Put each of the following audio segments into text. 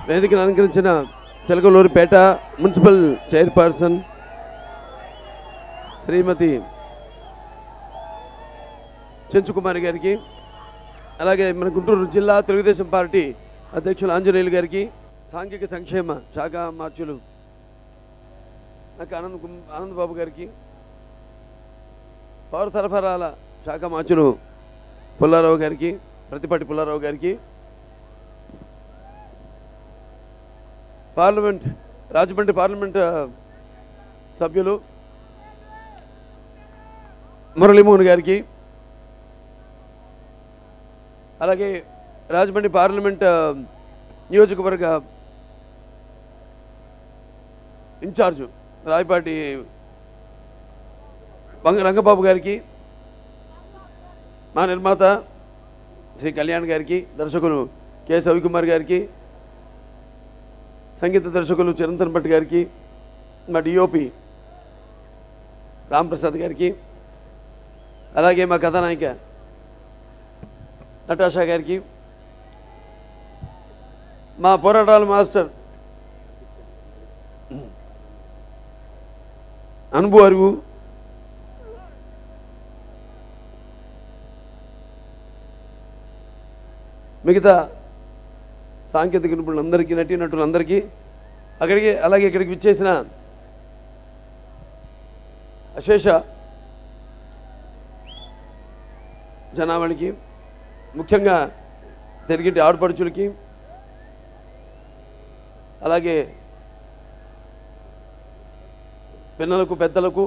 వేదికను అలంకరించిన Chilakaluripet municipal chairperson Shrimati Chenchukumari గారికి అలాగే మన గుంటూరు జిల్లా తెలుగుదేశం పార్టీ అధ్యక్షులు ఆంజనేయులు గారికి సాంఘిక సంక్షేమ శాఖ మార్చులు నాకు ఆనంద్ కుమ్- ఆనంద్ బాబు గారికి పౌర సరఫరాల శాఖ మార్చులు పుల్లారావు గారికి ప్రతిపాటి పుల్లారావు గారికి పార్లమెంట్ రాజమండ్రి పార్లమెంట్ ఆ, సభ్యులు మురళీమోహన్ గారికి అలాగే రాజమండ్రి పార్లమెంట్ ఆ, నియోజకవర్గ ఇన్ఛార్జు రాయపాటి బంగ రంగబాబు గారికి మా నిర్మాత శ్రీ కళ్యాణ్ గారికి దర్శకులు కె రవికుమార్ గారికి సంగీత దర్శకులు చిరంతన్ భట్ గారికి మా డిఓపి రాంప్రసాద్ గారికి అలాగే మా కథానాయిక నటాషా గారికి మా పోరాటాల మాస్టర్ అనుభవ అరువు మిగతా సాంకేతిక నిపుణులందరికీ నటీనటులందరికీ అక్కడికి అలాగే ఇక్కడికి విచ్చేసిన అశేష జనావళికి ముఖ్యంగా తిరిగిటి ఆడపడుచులకి అలాగే పిల్లలకు పెద్దలకు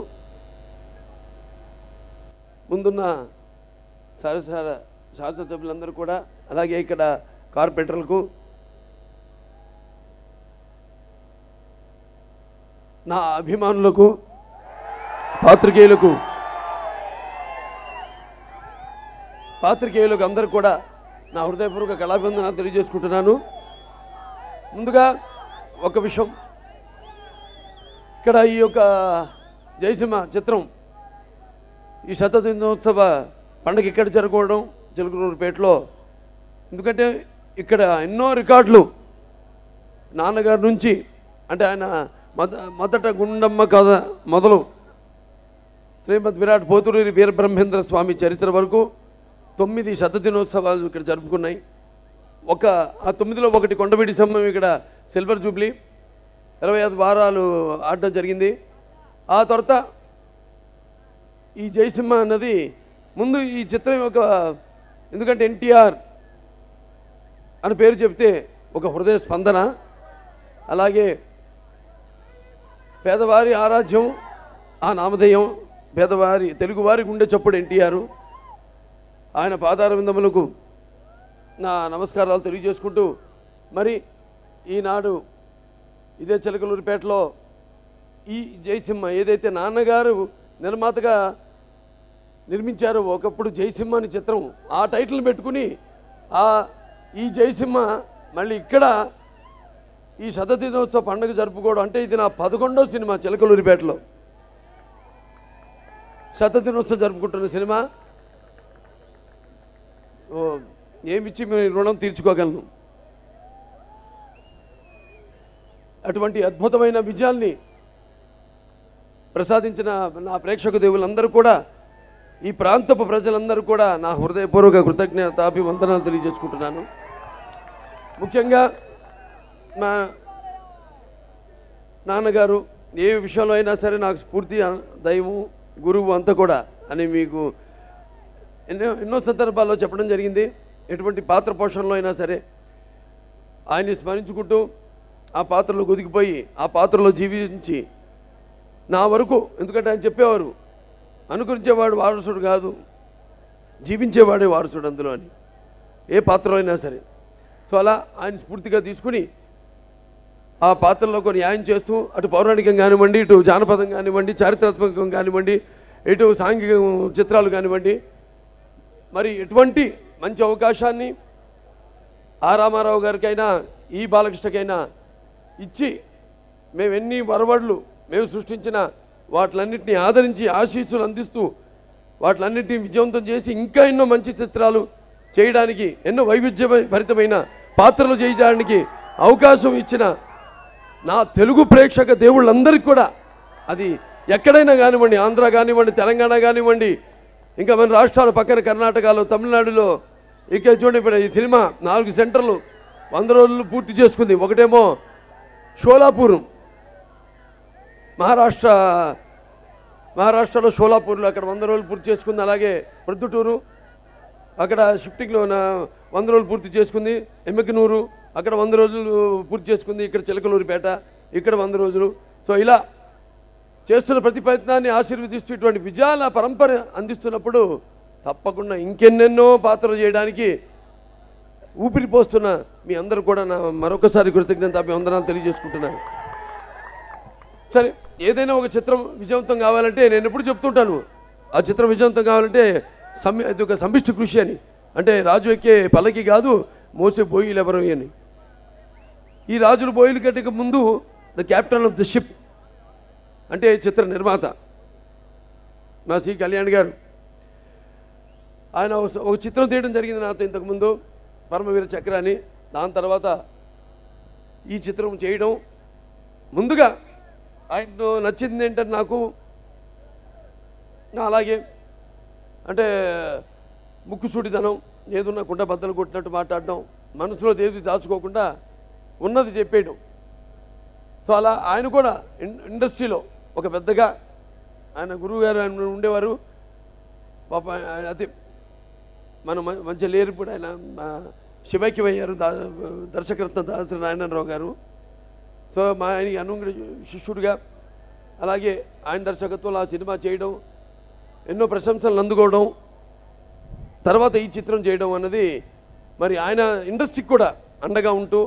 ముందున్న సరసర శాసనసభ్యులందరూ కూడా అలాగే ఇక్కడ కార్పొరేటర్లకు నా అభిమానులకు పాత్రికేయులకు పాత్రికేయులకు అందరూ కూడా నా హృదయపూర్వక కళాభివందన తెలియజేసుకుంటున్నాను ముందుగా ఒక విషయం ఇక్కడ ఈ యొక్క జయసింహ చిత్రం ఈ శత దినోత్సవ పండగ ఇక్కడ జరుపుకోవడం చిలుకలూరుపేటలో ఎందుకంటే ఇక్కడ ఎన్నో రికార్డులు నాన్నగారి నుంచి అంటే ఆయన మొద మొదట గుండమ్మ కథ మొదలు శ్రీమద్ విరాట్ పోతులూరి వీరబ్రహ్మేంద్ర స్వామి చరిత్ర వరకు తొమ్మిది శత దినోత్సవాలు ఇక్కడ జరుపుకున్నాయి ఒక ఆ తొమ్మిదిలో ఒకటి కొండవీడి సమయం ఇక్కడ సిల్వర్ జూబ్లీ ఇరవై ఐదు వారాలు ఆడడం జరిగింది ఆ తర్వాత ఈ జయసింహ అన్నది ముందు ఈ చిత్రం యొక్క ఎందుకంటే ఎన్టీఆర్ అని పేరు చెప్తే ఒక హృదయ స్పందన అలాగే పేదవారి ఆరాధ్యం ఆ నామధేయం పేదవారి తెలుగువారి గుండె చప్పుడు ఎన్టీఆర్ ఆయన పాదార విందములకు నా నమస్కారాలు తెలియజేసుకుంటూ మరి ఈనాడు ఇదే చిలకలూరిపేటలో ఈ జయసింహ ఏదైతే నాన్నగారు నిర్మాతగా నిర్మించారో ఒకప్పుడు జయసింహ అని చిత్రం ఆ టైటిల్ పెట్టుకుని ఆ ఈ జయసింహ మళ్ళీ ఇక్కడ ఈ శత దినోత్సవ పండుగ జరుపుకోవడం అంటే ఇది నా పదకొండో సినిమా చిలకలూరిపేటలో శత దినోత్సవం జరుపుకుంటున్న సినిమా ఓ, ఏమిచ్చి మీ రుణం తీర్చుకోగలను అటువంటి అద్భుతమైన విజయాల్ని ప్రసాదించిన నా ప్రేక్షక దేవులందరూ కూడా ఈ ప్రాంతపు ప్రజలందరూ కూడా నా హృదయపూర్వక కృతజ్ఞతాభివందనాలు తెలియజేసుకుంటున్నాను ముఖ్యంగా మా నాన్నగారు ఏ విషయంలో అయినా సరే నాకు స్ఫూర్తి దైవం గురువు అంతా కూడా అని మీకు ఎన్నో ఎన్నో సందర్భాల్లో చెప్పడం జరిగింది ఎటువంటి పాత్ర పోషణలో అయినా సరే ఆయన్ని స్మరించుకుంటూ ఆ పాత్రలో ఒదిగిపోయి ఆ పాత్రలో జీవించి నా వరకు ఎందుకంటే ఆయన చెప్పేవారు అనుకరించేవాడు వారసుడు కాదు జీవించేవాడే వారసుడు అందులో అని ఏ పాత్రలో అయినా సరే సో అలా ఆయన స్ఫూర్తిగా తీసుకుని ఆ పాత్రలో కొన్ని న్యాయం చేస్తూ అటు పౌరాణికం కానివ్వండి ఇటు జానపదం కానివ్వండి చారిత్రాత్మకం కానివ్వండి ఇటు సాంఘిక చిత్రాలు కానివ్వండి మరి ఎటువంటి మంచి అవకాశాన్ని ఆ రామారావు గారికైనా ఈ బాలకృష్ణకైనా ఇచ్చి మేము ఎన్ని వరవడ్లు మేము సృష్టించిన వాటిలన్నింటినీ ఆదరించి ఆశీస్సులు అందిస్తూ వాటిలన్నింటినీ విజయవంతం చేసి ఇంకా ఎన్నో మంచి చిత్రాలు చేయడానికి ఎన్నో వైవిధ్య భరితమైన పాత్రలు చేయడానికి అవకాశం ఇచ్చిన నా తెలుగు ప్రేక్షక దేవుళ్ళందరికీ కూడా అది ఎక్కడైనా కానివ్వండి ఆంధ్ర కానివ్వండి తెలంగాణ కానివ్వండి ఇంకా మన రాష్ట్రాల పక్కన కర్ణాటకలో తమిళనాడులో ఇక చూడండి ఇప్పుడు ఈ సినిమా నాలుగు సెంటర్లు వంద రోజులు పూర్తి చేసుకుంది ఒకటేమో షోలాపూర్ మహారాష్ట్ర మహారాష్ట్రలో షోలాపూర్లో అక్కడ వంద రోజులు పూర్తి చేసుకుంది అలాగే ప్రొద్దుటూరు అక్కడ షిఫ్టింగ్లో నా వంద రోజులు పూర్తి చేసుకుంది ఎమ్మెకనూరు అక్కడ వంద రోజులు పూర్తి చేసుకుంది ఇక్కడ చిలకలూరిపేట ఇక్కడ వంద రోజులు సో ఇలా చేస్తున్న ప్రతి ప్రయత్నాన్ని ఆశీర్వదిస్తూ ఇటువంటి విజయాల పరంపర అందిస్తున్నప్పుడు తప్పకుండా ఇంకెన్నెన్నో పాత్రలు చేయడానికి ఊపిరి పోస్తున్న మీ అందరూ కూడా నా మరొకసారి కృతజ్ఞత అభివందనాలు తెలియజేసుకుంటున్నాను సరే ఏదైనా ఒక చిత్రం విజయవంతం కావాలంటే నేను ఎప్పుడు చెప్తుంటాను ఆ చిత్రం విజయవంతం కావాలంటే సమ్మి అది ఒక సమిష్టి కృషి అని అంటే రాజు ఎక్కే పల్లకి కాదు మోసే బోయిలు ఎవరు అని ఈ రాజులు బోయిలు కట్టక ముందు the captain of the ship అంటే చిత్ర నిర్మాత మా సి కళ్యాణ్ గారు ఆయన ఒక- ఒక చిత్రం తీయడం జరిగింది నాతో ఇంతకుముందు పరమవీర చక్ర అని దాని తర్వాత ఈ చిత్రం చేయడం ముందుగా ఆయన నచ్చింది ఏంటంటే నాకు అలాగే అంటే ముక్కుసూటిదనం ఏదున్నా కుండ బద్దలు కొట్టినట్టు మాట్లాడడం మనసులో దేవి దాచుకోకుండా ఉన్నది చెప్పేయడం సో అలా ఆయన కూడా ఇన్- ఇండస్ట్రీలో ఒక పెద్దగా ఆయన గురువు గారు ఆయన ఉండేవారు పాప ఆయన అదే మన మ- మంచి లేరు ఇప్పుడు ఆయన మా శివైక్యమయ్యారు దా దర్శకరత్న దాసరి నారాయణరావు గారు సో మా ఆయన అనుంగుడు శిష్యుడిగా అలాగే ఆయన దర్శకత్వంలో ఆ సినిమా చేయడం ఎన్నో ప్రశంసలు అందుకోవడం తర్వాత ఈ చిత్రం చేయడం అన్నది మరి ఆయన ఇండస్ట్రీకి కూడా అండగా ఉంటూ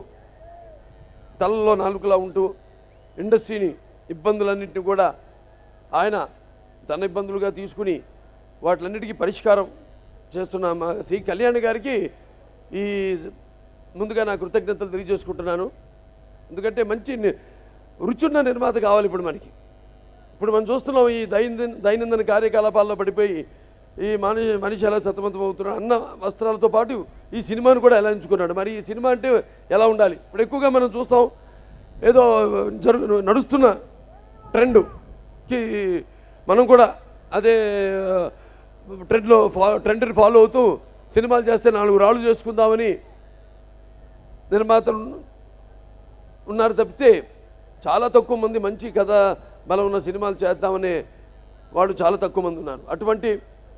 తలలో నాలుకలా ఉంటూ ఇండస్ట్రీని ఇబ్బందులన్నింటినీ కూడా ఆయన తన ఇబ్బందులుగా తీసుకుని వాటిలన్నిటికీ పరిష్కారం చేస్తున్న మా శ్రీ కళ్యాణ్ గారికి ఈ ముందుగా నా కృతజ్ఞతలు తెలియజేసుకుంటున్నాను ఎందుకంటే మంచి ని- రుచున్న నిర్మాత కావాలి ఇప్పుడు మనకి ఇప్పుడు మనం చూస్తున్నాం ఈ దైనందిన దైనందిన కార్యకలాపాల్లో పడిపోయి ఈ మనిషి మనిషి ఎలా సతమతం అవుతున్నాడు అన్న వస్త్రాలతో పాటు ఈ సినిమాను కూడా ఎలా ఎంచుకున్నాడు మరి ఈ సినిమా అంటే ఎలా ఉండాలి ఇప్పుడు ఎక్కువగా మనం చూస్తాం ఏదో జరుగు నడుస్తున్న ట్రెండ్కి మనం కూడా అదే ట్రెండ్లో ఫా ట్రెండ్ని ఫాలో అవుతూ సినిమాలు చేస్తే నాలుగు రాళ్ళు చేసుకుందామని నిర్మాతలు ఉన్నారు తప్పితే చాలా తక్కువ మంది మంచి కథ బలం ఉన్న సినిమాలు చేద్దామనే వాడు చాలా తక్కువ మంది ఉన్నారు అటువంటి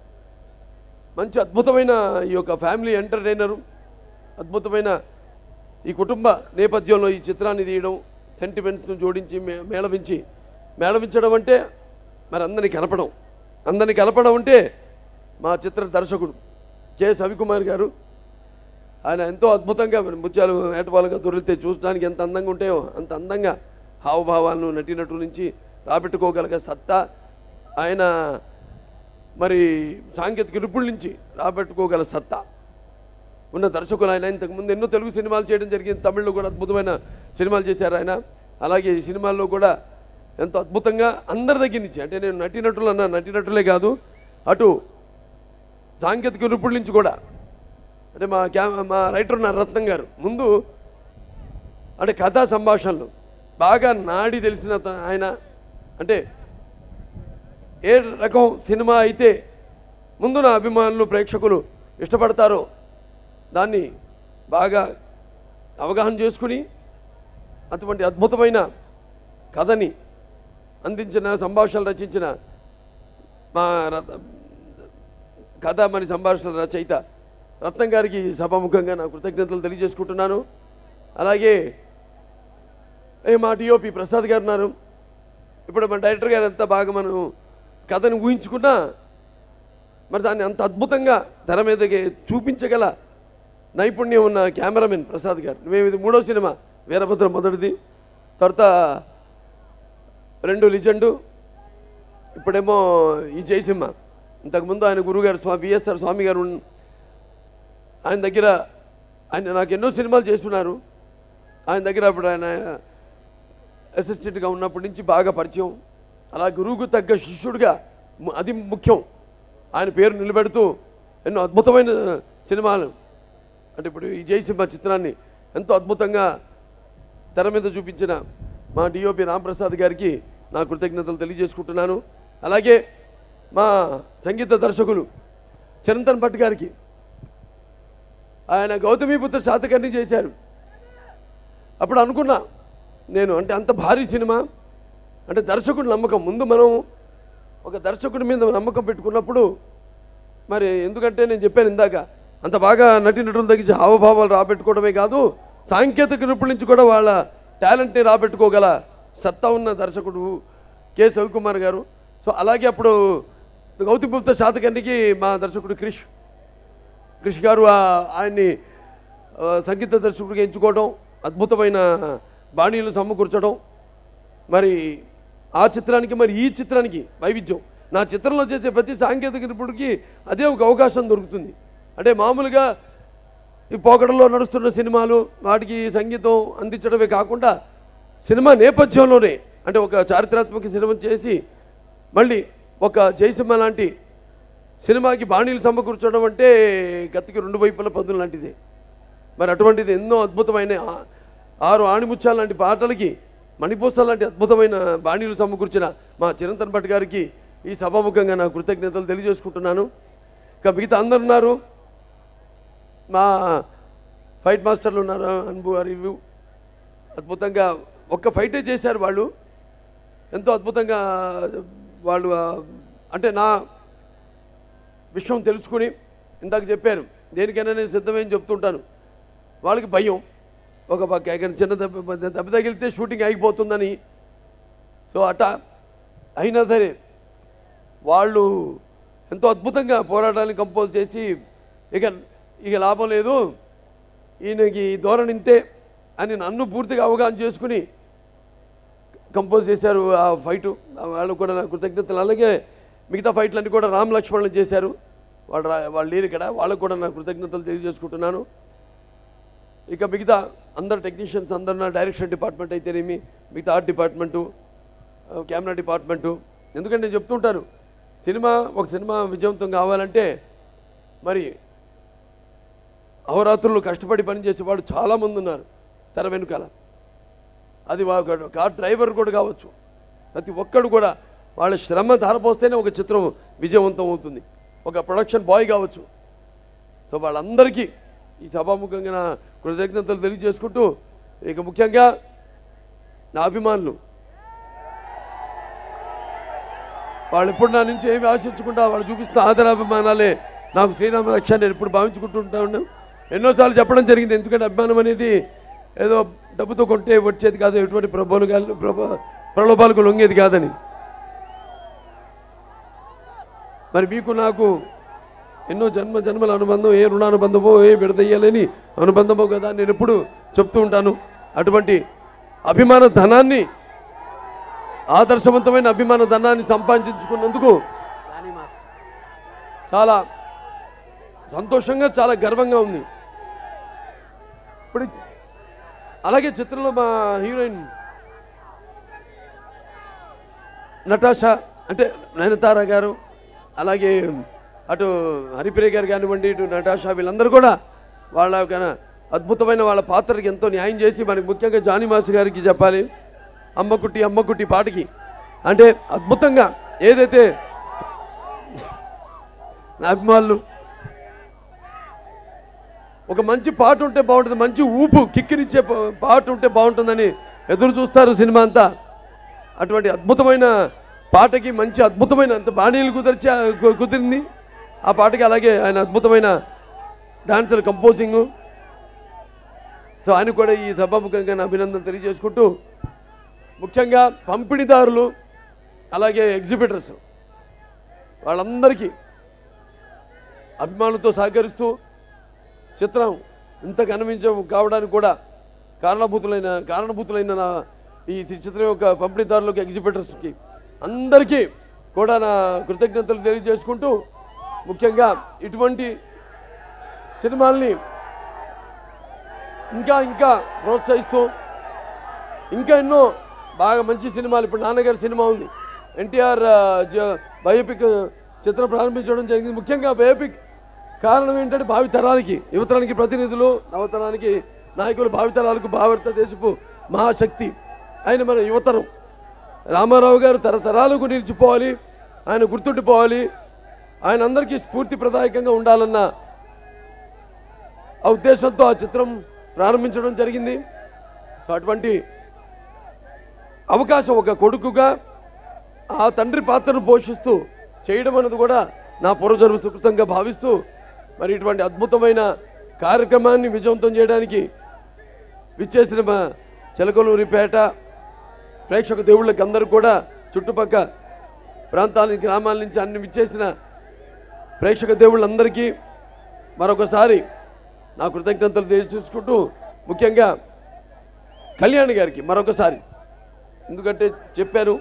మంచి అద్భుతమైన ఈ యొక్క ఫ్యామిలీ ఎంటర్టైనరు అద్భుతమైన ఈ కుటుంబ నేపథ్యంలో ఈ చిత్రాన్ని తీయడం సెంటిమెంట్స్ను జోడించి మే మేళవించి మేళవించడం అంటే మరి అందరిని కలపడం అందరిని కలపడం అంటే మా చిత్ర దర్శకుడు కె సవికుమార్ గారు ఆయన ఎంతో అద్భుతంగా మరి ముత్యాలు ఏటవాలుగా దొరికితే చూడడానికి ఎంత అందంగా ఉంటాయో అంత అందంగా హావభావాలను నటినటు నుంచి రాబెట్టుకోగలిగే సత్తా ఆయన మరి సాంకేతిక నిపుణుల నుంచి రాబెట్టుకోగల సత్తా ఉన్న దర్శకులు ఆయన ఇంతకుముందు ఎన్నో తెలుగు సినిమాలు చేయడం జరిగింది తమిళ్లో కూడా అద్భుతమైన సినిమాలు చేశారు ఆయన అలాగే ఈ సినిమాల్లో కూడా ఎంతో అద్భుతంగా అందరి దగ్గర నుంచి అంటే నేను నటినటులు అన్న నటినటులే కాదు అటు సాంకేతిక నిపుణుల నుంచి కూడా అంటే మా క్యా మా రైటర్ ఉన్నారు రత్నం గారు ముందు అంటే కథా సంభాషణలు బాగా నాడి తెలిసిన త- ఆయన అంటే ఏ రకం సినిమా అయితే ముందు నా అభిమానులు ప్రేక్షకులు ఇష్టపడతారో దాన్ని బాగా అవగాహన చేసుకుని అటువంటి అద్భుతమైన కథని అందించిన సంభాషణలు రచించిన మా రత- కథ మరి సంభాషణ రచయిత రత్నం గారికి సభాముఖంగా నా కృతజ్ఞతలు తెలియజేసుకుంటున్నాను అలాగే ఏ మా డిఓపి ప్రసాద్ గారు ఉన్నారు ఇప్పుడు మన డైరెక్టర్ గారు ఎంత బాగా మనం కథను ఊహించుకున్నా మరి దాన్ని అంత అద్భుతంగా తెర మీదకి చూపించగల నైపుణ్యం ఉన్న కెమెరామెన్ ప్రసాద్ గారు మేము ఇది మూడో సినిమా వీరభద్ర మొదటిది తర్వాత రెండు లిజెండు ఇప్పుడేమో ఈ జయసింహ ఇంతకుముందు ఆయన గురుగారు స్వామి విఎస్ఆర్ స్వామి గారు ఉన్- ఆయన దగ్గర ఆయన నాకు ఎన్నో సినిమాలు చేస్తున్నారు ఆయన దగ్గర అప్పుడు ఆయన అసిస్టెంట్గా ఉన్నప్పటి నుంచి బాగా పరిచయం అలా గురువుకు తగ్గ శిష్యుడిగా ము- అది ముఖ్యం ఆయన పేరు నిలబెడుతూ ఎన్నో అద్భుతమైన సినిమాలు అంటే ఇప్పుడు ఈ జయసింహ చిత్రాన్ని ఎంతో అద్భుతంగా తెర మీద చూపించిన మా డిఓపి రాంప్రసాద్ గారికి నా కృతజ్ఞతలు తెలియజేసుకుంటున్నాను అలాగే మా సంగీత దర్శకులు చిరంతన్ భట్ గారికి ఆయన గౌతమీపుత్ర శాతకర్ణి చేశారు అప్పుడు అనుకున్నా నేను అంటే అంత భారీ సినిమా అంటే దర్శకుడి నమ్మకం ముందు మనం ఒక దర్శకుడి మీద నమ్మకం పెట్టుకున్నప్పుడు మరి ఎందుకంటే నేను చెప్పాను ఇందాక అంత బాగా నటీనటులు తగ్గించి హావభావాలు రాబెట్టుకోవడమే కాదు సాంకేతిక నిపుణుల నుంచి కూడా వాళ్ళ టాలెంట్ని రాబెట్టుకోగల సత్తా ఉన్న దర్శకుడు కె శివకుమార్ గారు సో అలాగే అప్పుడు గౌతమిపుత్ర శాతకర్ణికి మా దర్శకుడు క్రిష్ క్రిష్ గారు ఆ- ఆయన్ని ఆ, సంగీత దర్శకుడిగా ఎంచుకోవడం అద్భుతమైన బాణీలు సమకూర్చడం మరి ఆ చిత్రానికి మరి ఈ చిత్రానికి వైవిధ్యం నా చిత్రంలో చేసే ప్రతి సాంకేతిక నిపుణుడికి అదే ఒక అవకాశం దొరుకుతుంది అంటే మామూలుగా ఈ పోకడలో నడుస్తున్న సినిమాలు వాటికి సంగీతం అందించడమే కాకుండా సినిమా నేపథ్యంలోనే అంటే ఒక చారిత్రాత్మక సినిమా చేసి మళ్ళీ ఒక జయసింహ లాంటి సినిమాకి బాణీలు సమకూర్చడం అంటే గతికి రెండు వైపుల పదులు లాంటిదే మరి అటువంటిది ఎన్నో అద్భుతమైన ఆ- ఆరు ఆణిముత్యాల లాంటి పాటలకి మణిపూస లాంటి అద్భుతమైన బాణీలు సమకూర్చిన మా చిరంతన్ భట్ గారికి ఈ సభాముఖంగా నా కృతజ్ఞతలు తెలియజేసుకుంటున్నాను ఇక మిగతా అందరు ఉన్నారు మా ఫైట్ మాస్టర్లు ఉన్నారు అనుభవ రివ్యూ అద్భుతంగా ఒక్క ఫైటే చేశారు వాళ్ళు ఎంతో అద్భుతంగా వాళ్ళు ఆ, అంటే నా విషయం తెలుసుకుని ఇందాక చెప్పారు దేనికైనా నేను సిద్ధమని చెప్తుంటాను వాళ్ళకి భయం ఒక పక్క ఎక్కడ చిన్న దెబ్బ దెబ్బ తగిలితే షూటింగ్ ఆగిపోతుందని సో అట అయినా సరే వాళ్ళు ఎంతో అద్భుతంగా పోరాటాన్ని కంపోజ్ చేసి ఇక ఇక లాభం లేదు ఈయనకి ఈ ధోరణి ఇంతే అని నన్ను పూర్తిగా అవగాహన చేసుకుని కంపోజ్ చేశారు ఆ ఫైటు వాళ్ళు కూడా నా కృతజ్ఞతలు అలాగే మిగతా ఫైట్లన్నీ కూడా రామ్ లక్ష్మణులు చేశారు వాళ్ళు రా- వాళ్ళు లేరు ఇక్కడ వాళ్ళకు కూడా నా కృతజ్ఞతలు తెలియజేసుకుంటున్నాను ఇక మిగతా అందరు టెక్నీషియన్స్ అందరు నా డైరెక్షన్ డిపార్ట్మెంట్ అయితేనేమి మిగతా ఆర్ట్ డిపార్ట్మెంటు ఆ, కెమెరా డిపార్ట్మెంటు ఎందుకంటే నేను చెప్తుంటాను సినిమా ఒక సినిమా విజయవంతం కావాలంటే మరి అహోరాత్రులు కష్టపడి పనిచేసే వాళ్ళు చాలామంది ఉన్నారు తెర వెనుకాల అది వా- ఒక కార్ డ్రైవర్ కూడా కావచ్చు ప్రతి ఒక్కడు కూడా వాళ్ళ శ్రమ ధారపోస్తేనే ఒక చిత్రం విజయవంతం అవుతుంది ఒక ప్రొడక్షన్ బాయ్ కావచ్చు సో వాళ్ళందరికీ ఈ సభాముఖంగా నా కృతజ్ఞతలు తెలియజేసుకుంటూ ఇక ముఖ్యంగా నా అభిమానులు వాళ్ళు ఎప్పుడు నా నుంచి ఏమి ఆశించకుండా వాళ్ళు చూపిస్తున్న ఆదరాభిమానాలే నాకు శ్రీరామ రక్ష నేను ఎప్పుడు భావించుకుంటూ ఉంటాను ఎన్నోసార్లు చెప్పడం జరిగింది ఎందుకంటే అభిమానం అనేది ఏదో డబ్బుతో కొంటే వచ్చేది కాదు ఎటువంటి ప్రభోలు కాదు ప్రభ ప్రలోభాలకు లొంగేది కాదని మరి మీకు నాకు ఎన్నో జన్మ జన్మల అనుబంధం ఏ రుణానుబంధమో ఏ విడదయ్యలేని అనుబంధమో కదా నేను ఎప్పుడు చెప్తూ ఉంటాను అటువంటి అభిమాన ధనాన్ని ఆదర్శవంతమైన అభిమాన ధనాన్ని సంపాదించుకున్నందుకు చాలా సంతోషంగా చాలా గర్వంగా ఉంది ఇప్పుడు అలాగే చిత్రంలో మా హీరోయిన్ నటాషా అంటే నయనతార గారు అలాగే అటు హరిప్రియ గారు కానివ్వండి ఇటు నటాషా వీళ్ళందరూ కూడా వాళ్ళ యొక్క అద్భుతమైన వాళ్ళ పాత్రకి ఎంతో న్యాయం చేసి మనకి ముఖ్యంగా జానీ మాస్టర్ గారికి చెప్పాలి అమ్మకుట్టి అమ్మకుట్టి పాటకి అంటే అద్భుతంగా ఏదైతే నా అభిమానులు ఒక మంచి పాట ఉంటే బాగుంటుంది మంచి ఊపు కిక్కిరిచ్చే ప- పాట ఉంటే బాగుంటుందని ఎదురు చూస్తారు సినిమా అంతా అటువంటి అద్భుతమైన పాటకి మంచి అద్భుతమైన అంత బాణీలు కుదిర్చి కు- కుదిరింది ఆ పాటకి అలాగే ఆయన అద్భుతమైన డాన్సులు కంపోజింగు సో ఆయన కూడా ఈ సభాముఖంగా నా అభినందన తెలియజేసుకుంటూ ముఖ్యంగా పంపిణీదారులు అలాగే ఎగ్జిబిటర్స్ వాళ్ళందరికీ అభిమానులతో సహకరిస్తూ చిత్రం ఇంత కనిపించ కావడానికి కూడా కారణభూతులైన కారణభూతులైన నా ఈ చిత్రం యొక్క పంపిణీదారులకు ఎగ్జిబిటర్స్కి అందరికీ కూడా నా కృతజ్ఞతలు తెలియజేసుకుంటూ ముఖ్యంగా ఇటువంటి సినిమాల్ని ఇంకా ఇంకా ప్రోత్సహిస్తూ ఇంకా ఎన్నో బాగా మంచి సినిమాలు ఇప్పుడు నాన్నగారి సినిమా ఉంది ఎన్టీఆర్ బయోపిక్ చిత్రం ప్రారంభించడం జరిగింది ముఖ్యంగా బయోపిక్ కారణం ఏంటంటే భావితరానికి యువతరానికి ప్రతినిధులు నవతరానికి నాయకులు భావితరాలకు భారత దేశపు మహాశక్తి ఆయన మన యువతరం రామారావు గారు తరతరాలకు నిలిచిపోవాలి ఆయన గుర్తుండిపోవాలి ఆయన అందరికీ స్ఫూర్తి ప్రదాయకంగా ఉండాలన్న ఆ ఉద్దేశంతో ఆ చిత్రం ప్రారంభించడం జరిగింది సో అటువంటి అవకాశం ఒక కొడుకుగా ఆ తండ్రి పాత్రను పోషిస్తూ చేయడం అనేది కూడా నా పూర్వజన్మ సుకృతంగా భావిస్తూ మరి ఇటువంటి అద్భుతమైన కార్యక్రమాన్ని విజయవంతం చేయడానికి విచ్చేసిన మా చిలకలూరిపేట ప్రేక్షక దేవుళ్ళకి అందరూ కూడా చుట్టుపక్క ప్రాంతాల గ్రామాల నుంచి అన్ని విచ్చేసిన ప్రేక్షక దేవుళ్ళందరికీ మరొకసారి నా కృతజ్ఞతలు తెలియజేసుకుంటూ ముఖ్యంగా కళ్యాణ్ గారికి మరొకసారి ఎందుకంటే చెప్పాను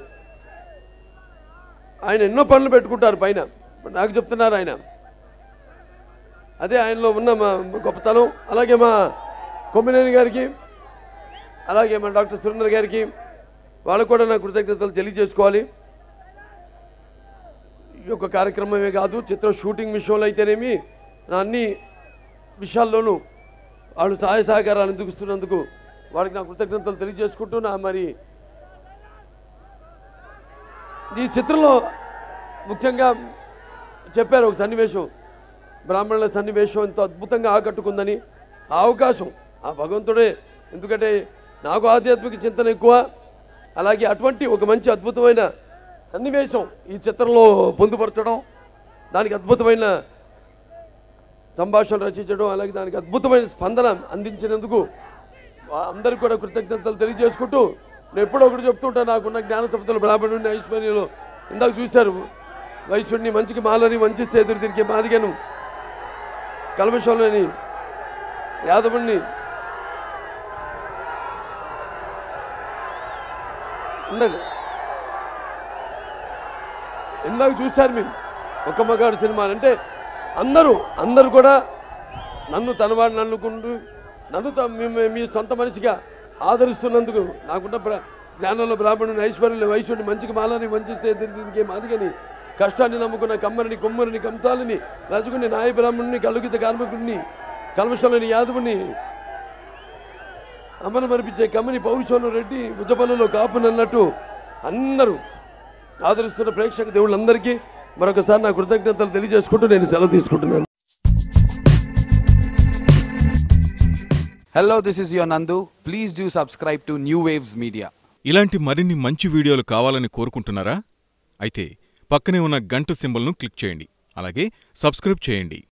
ఆయన ఎన్నో పనులు పెట్టుకుంటారు పైన ఇప్పుడు నాకు చెప్తున్నారు ఆయన అదే ఆయనలో ఉన్న మా గొప్పతనం అలాగే మా కొమ్మినేని గారికి అలాగే మా డాక్టర్ సురేంద్ర గారికి వాళ్ళకు కూడా నా కృతజ్ఞతలు తెలియజేసుకోవాలి ఈ యొక్క కార్యక్రమమే కాదు చిత్ర షూటింగ్ విషయంలో అయితేనేమి నా అన్ని విషయాల్లోనూ వాళ్ళు సహాయ సహకారాలు అందిస్తున్నందుకు వాళ్ళకి నా కృతజ్ఞతలు తెలియజేసుకుంటూ నా మరి ఈ చిత్రంలో ముఖ్యంగా చెప్పారు ఒక సన్నివేశం బ్రాహ్మణుల సన్నివేశం ఎంతో అద్భుతంగా ఆకట్టుకుందని ఆ అవకాశం ఆ భగవంతుడే ఎందుకంటే నాకు ఆధ్యాత్మిక చింతన ఎక్కువ అలాగే అటువంటి ఒక మంచి అద్భుతమైన సన్నివేశం ఈ చిత్రంలో పొందుపరచడం దానికి అద్భుతమైన సంభాషణ రచించడం అలాగే దానికి అద్భుతమైన స్పందన అందించినందుకు వా- అందరికీ కూడా కృతజ్ఞతలు తెలియజేసుకుంటూ నేను ఎప్పుడో ఒకటి చెప్తుంటా నాకున్న జ్ఞాన సంపదలు బ్రాహ్మణుడిని ఐశ్వర్యంలో ఇందాక చూశారు వైశ్యుడిని మంచికి మాలని వంచిస్తే ఎదురు తిరిగే మాదిగను కల్మషంలోని యాదవుణ్ణి ఉండండి ఇందాక చూశారు మీరు ఒక్క మగాడు సినిమా అంటే అందరూ అందరూ కూడా నన్ను తనవాడిని అనుకుంటూ నన్ను త- మీ- మీ- మీ సొంత మనిషిగా ఆదరిస్తున్నందుకు నాకున్న బ్ర- జ్ఞానంలో బ్రాహ్మణుని ఐశ్వర్యంలో వైశ్యుడిని మంచికి మాలని వంచిస్తే దీనికి మాదిగని కష్టాన్ని నమ్ముకున్న కమ్మరిని కొమ్మరిని కంసాలని రజకుని నాయ బ్రాహ్మణుని కలుగిత కార్మికుడిని కల్మషంలోని యాదవుని అమ్మను మరిపించే కమ్మని పౌరుషంలో రెడ్డి భుజపల్లలో కాపునన్నట్టు అందరూ ఆదరిస్తున్న ప్రేక్షక దేవుళ్ళందరికీ మరొకసారి నా కృతజ్ఞతలు తెలియజేసుకుంటూ నేను సెలవు తీసుకుంటున్నాను Hello, this is your Nandu. Please do subscribe to New Waves Media. ఇలాంటి మరిన్ని మంచి వీడియోలు కావాలని కోరుకుంటున్నారా అయితే పక్కనే ఉన్న గంట సింబల్ను క్లిక్ చేయండి అలాగే సబ్స్క్రైబ్ చేయండి